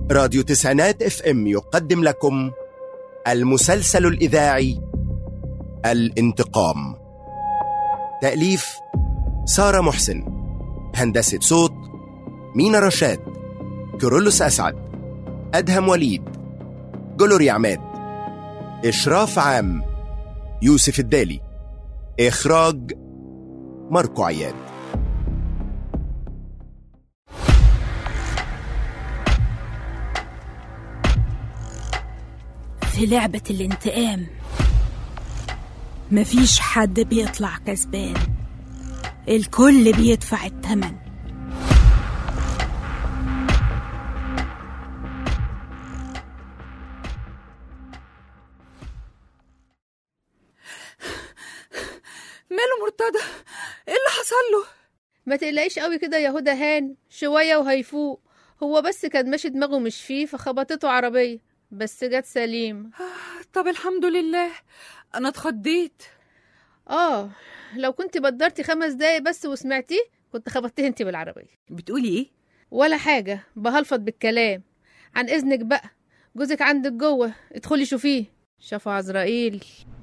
راديو تسعينات اف ام يقدم لكم المسلسل الإذاعي الانتقام تأليف سارة محسن هندسة صوت مينا رشاد كيرلس أسعد أدهم وليد جلوري عماد إشراف عام يوسف الدالي إخراج ماركو عياد في لعبة الانتقام مفيش حد بيطلع كسبان الكل بيدفع التمن ماله مرتضى ايه اللي حصل له ما تقلقيش قوي كده يا هدى هان شوية وهيفوق هو بس كان ماشي دماغه مش فيه فخبطته عربية بس جت سليم طب الحمد لله انا اتخضيت اه لو كنت بدرتي خمس دقايق بس وسمعتيه كنت خبطتيه انتي بالعربية بتقولي ايه ولا حاجة بهلفط بالكلام عن إذنك بقى جوزك عندك جوه ادخلي شوفيه شافوا عزرائيل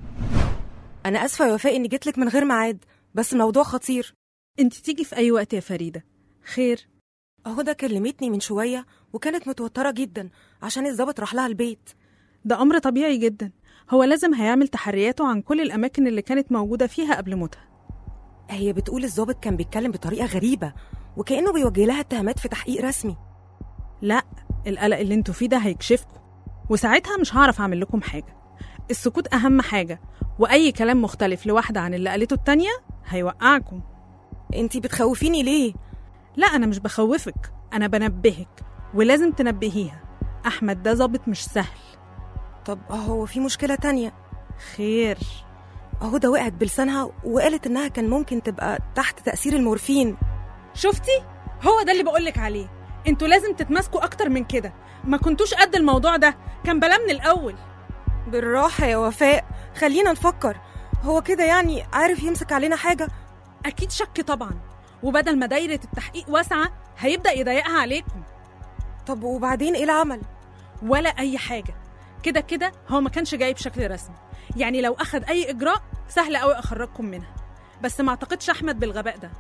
أنا آسفة يا وفاء إني جيتلك من غير ميعاد بس الموضوع خطير انت تيجي في اي وقت يا فريدة خير هدى كلمتني من شوية وكانت متوترة جدا عشان الظابط راح لها البيت ده امر طبيعي جدا هو لازم هيعمل تحرياته عن كل الاماكن اللي كانت موجودة فيها قبل موتها هي بتقول الظابط كان بيتكلم بطريقة غريبة وكأنه بيوجه لها اتهامات في تحقيق رسمي لا القلق اللي انتوا فيه ده هيكشفكم وساعتها مش هعرف اعمل لكم حاجة السكوت اهم حاجة واي كلام مختلف لواحدة عن اللي قالته التانية هيوقعكم انتي بتخوفيني ليه؟ لا انا مش بخوفك انا بنبهك ولازم تنبهيها احمد ده ظابط مش سهل طب هو في مشكلة تانية خير هدى وقعت بلسانها وقالت إنها كان ممكن تبقى تحت تأثير المورفين شفتي هو ده اللي بقولك عليه انتوا لازم تتماسكوا اكتر من كده ما كنتوش قد الموضوع ده كان بلا من الاول بالراحة يا وفاء خلينا نفكر هو كده يعني عارف يمسك علينا حاجة اكيد شك طبعا وبدل ما دايره التحقيق واسعه هيبدا يضيقها عليكم طب وبعدين إيه العمل؟ ولا اي حاجه كده كده هو ما كانش جاي بشكل رسمي يعني لو اخد اي اجراء سهل قوي اخرجكم منها بس ما اعتقدش احمد بالغباء ده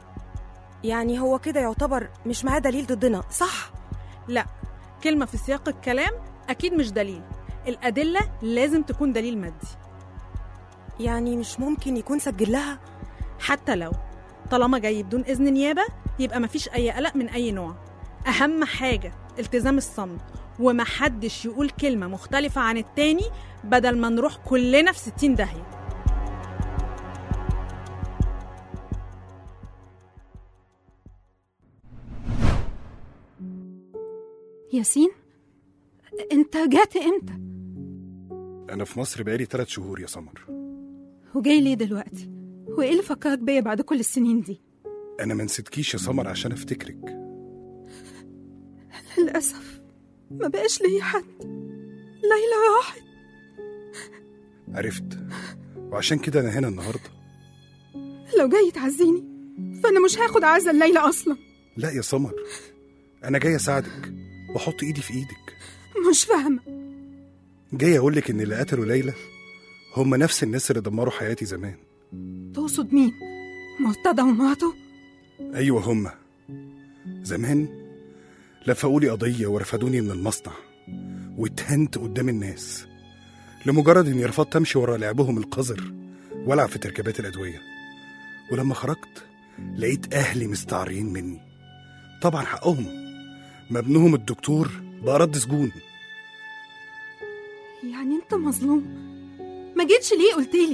يعني هو كده يعتبر مش معاه دليل ضدنا صح؟ لا كلمه في سياق الكلام اكيد مش دليل الادله لازم تكون دليل مادي يعني مش ممكن يكون سجل لها حتى لو طالما جاي بدون اذن نيابه يبقى مفيش اي قلق من اي نوع اهم حاجه التزام الصمت ومحدش يقول كلمه مختلفه عن التاني بدل ما نروح كلنا في ستين داهيه ياسين انت جات امتى أنا في مصر بقالي ثلاث شهور يا سمر وجاي ليه دلوقتي وايه اللي فكرك بيا بعد كل السنين دي أنا ما نسيتكيش يا سمر عشان أفتكرك للاسف ما بقاش ليا حد ليلى راحت عرفت وعشان كده أنا هنا النهاردة لو جاي تعزيني فانا مش هاخد عزا الليلى اصلا لا يا سمر أنا جاي أساعدك وأحط إيدي في إيدك مش فاهمه جاي أقولك إن اللي قتلوا ليلى هم نفس الناس اللي دمروا حياتي زمان تقصد مين مرتضى ومراته أيوة هم زمان لفقوا لي قضية ورفدوني من المصنع واتهنت قدام الناس لمجرد إني رفضت أمشي ورا لعبهم القذر وألعب في تركيبات الأدوية ولما خرجت لقيت أهلي مستعارين مني طبعا حقهم ما ابنهم الدكتور بقى رد سجون يعني انت مظلوم ما جيتش ليه قلتلي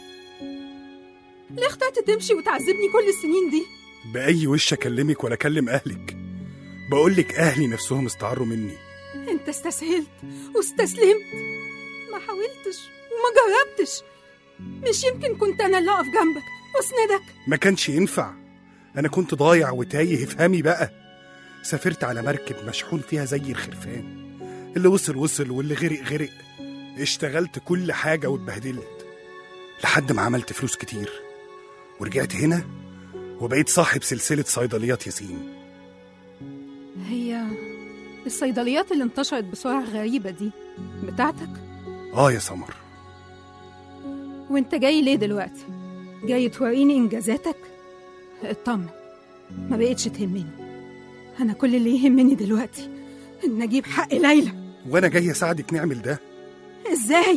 ليه اخترت تمشي وتعذبني كل السنين دي بأي وش أكلمك ولا أكلم أهلك بقولك أهلي نفسهم استعاروا مني انت استسهلت واستسلمت ما حاولتش وما جربتش مش يمكن كنت انا اللي اقف جنبك واسندك ما كانش ينفع أنا كنت ضايع وتايه افهمي بقى سافرت على مركب مشحون فيها زي الخرفان اللي وصل وصل واللي غرق غرق اشتغلت كل حاجة واتبهدلت لحد ما عملت فلوس كتير ورجعت هنا وبقيت صاحب سلسلة صيدليات ياسين هي الصيدليات اللي انتشرت بسرعة غريبة دي بتاعتك اه يا سمر وانت جاي ليه دلوقتي جاي توريني انجازاتك اطمن ما بقتش تهمني انا كل اللي يهمني دلوقتي ان اجيب حق ليلى وانا جاي اساعدك نعمل ده ازاي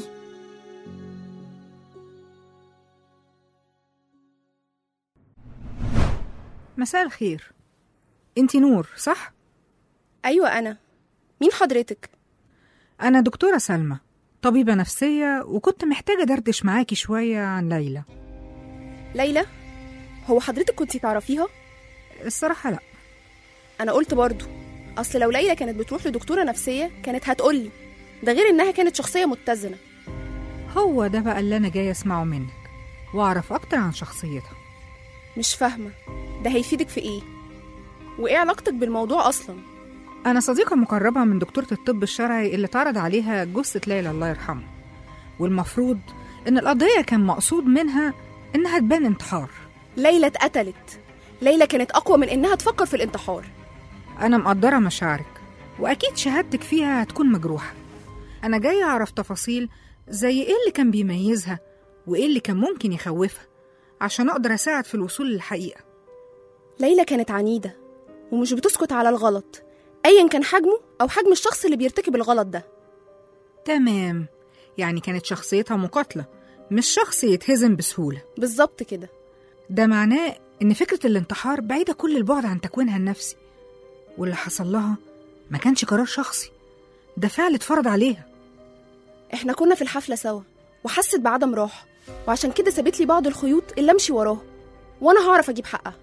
مساء الخير انتي نور صح ايوه انا مين حضرتك انا دكتوره سلمى طبيبه نفسيه وكنت محتاجه دردش معاكي شويه عن ليلى ليلى هو حضرتك كنتي تعرفيها الصراحه لا انا قلت برضو اصل لو ليلى كانت بتروح لدكتوره نفسيه كانت هتقولي ده غير انها كانت شخصيه متزنه هو ده بقى اللي انا جايه اسمعه منك واعرف اكتر عن شخصيتها مش فاهمه ده هيفيدك في ايه وايه علاقتك بالموضوع اصلا انا صديقه مقربه من دكتوره الطب الشرعي اللي اتعرض عليها جثه ليلى الله يرحمها والمفروض ان القضيه كان مقصود منها انها تبان انتحار ليلى اتقتلت ليلى كانت اقوى من انها تفكر في الانتحار أنا مقدرة مشاعرك وأكيد شهادتك فيها هتكون مجروحة أنا جاية أعرف تفاصيل زي إيه اللي كان بيميزها وإيه اللي كان ممكن يخوفها عشان أقدر أساعد في الوصول للحقيقة ليلى كانت عنيده ومش بتسكت على الغلط ايا كان حجمه او حجم الشخص اللي بيرتكب الغلط ده تمام يعني كانت شخصيتها مقاتلة مش شخص يتهزم بسهولة بالظبط كده ده معناه إن فكرة الانتحار بعيدة كل البعد عن تكوينها النفسي واللي حصل لها ما كانش قرار شخصي ده فعل اتفرض عليها احنا كنا في الحفله سوا وحست بعدم راحه وعشان كده سابت لي بعض الخيوط اللي امشي وراها وانا هعرف اجيب حقها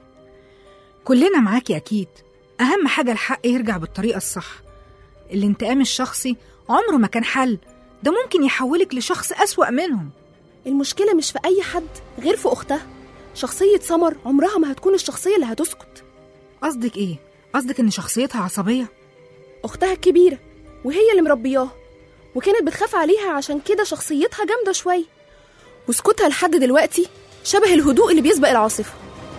كلنا معاكي أكيد أهم حاجة الحق يرجع بالطريقة الصح الانتقام الشخصي عمره ما كان حل ده ممكن يحولك لشخص أسوأ منهم المشكله مش في اي حد غير في اختها شخصيه سمر عمرها ما هتكون الشخصيه اللي هتسكت قصدك إيه؟ قصدك إن شخصيتها عصبية؟ اختها الكبيره وهي اللي مربياها وكانت بتخاف عليها عشان كده شخصيتها جامده شويه وسكوتها لحد دلوقتي شبه الهدوء اللي بيسبق العاصفه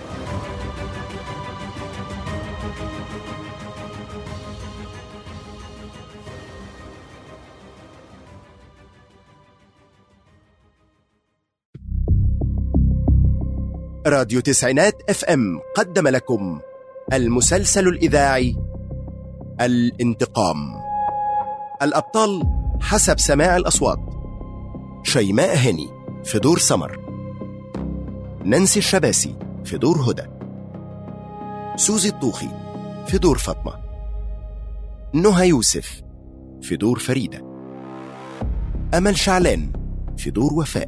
راديو تسعينات اف ام قدم لكم المسلسل الاذاعي الانتقام الابطال حسب سماع الاصوات شيماء هني في دور سمر نانسي الشباسي في دور هدى سوزي الطوخي في دور فاطمه نهى يوسف في دور فريده امل شعلان في دور وفاء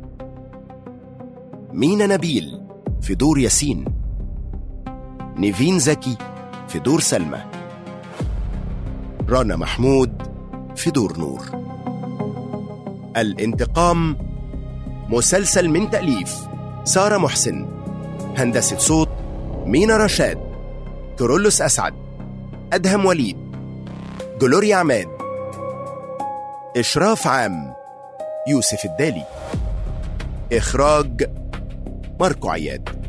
مينا نبيل في دور ياسين نيفين زكي في دور سلمى رنا محمود في دور نور الانتقام مسلسل من تأليف سارة محسن هندسة صوت مينا رشاد كرولوس أسعد أدهم وليد جلوريا عماد إشراف عام يوسف الدالي إخراج ماركو عياد